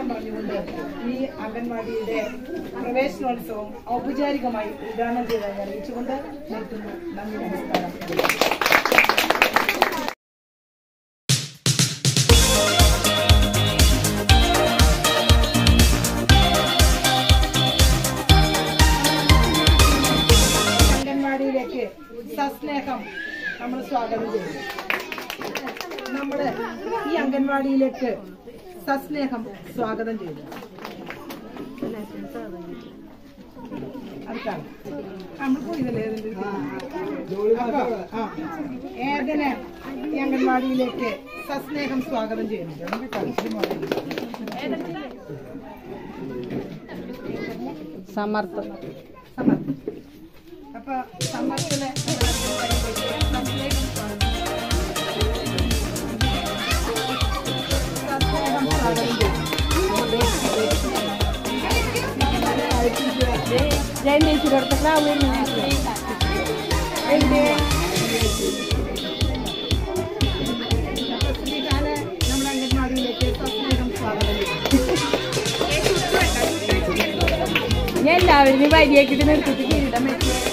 സ്വാഗതം പറഞ്ഞുകൊണ്ട് ഈ അംഗൻവാടിയുടെ പ്രവേശനോത്സവം ഔപചാരികമായി ഉദ്ഘാടനം ചെയ്തതായി അറിയിച്ചുകൊണ്ട് നിർത്തുന്നു നന്ദി നമസ്കാരം അംഗൻവാടിയിലേക്ക് സസ്നേഹം നമ്മൾ സ്വാഗതം ചെയ്തു നമ്മുടെ ഈ അംഗൻവാടിയിലേക്ക് സസ്നേഹം സ്വാഗതം ചെയ്തു അടുത്താണ് നമ്മൾ പോയതല്ലേ ഇതിന്റെ അപ്പൊ, ആ, ഏതിനെ ഈ അംഗൻവാടിയിലേക്ക് സസ്നേഹം സ്വാഗതം ചെയ്യുന്നു സമർത്ഥം സമർത്ഥം അപ്പൊ സമർത്ഥനെ സസ്നേഹം സ്വാഗതം സസ്നേഹം സ്വാഗതം ചെയ്തു ഞാൻ ടീച്ചറടുത്ത ക്ലാവ് ശ്രീകാലെ നമ്മുടെ അംഗൻവാടിയിലേക്ക് സസ്നേഹം സ്വാഗതം ചെയ്തു ഞാൻ എല്ലാവരും വരിയാക്കിട്ട് നിർത്തിട്ട് കിരീടം വെച്ചു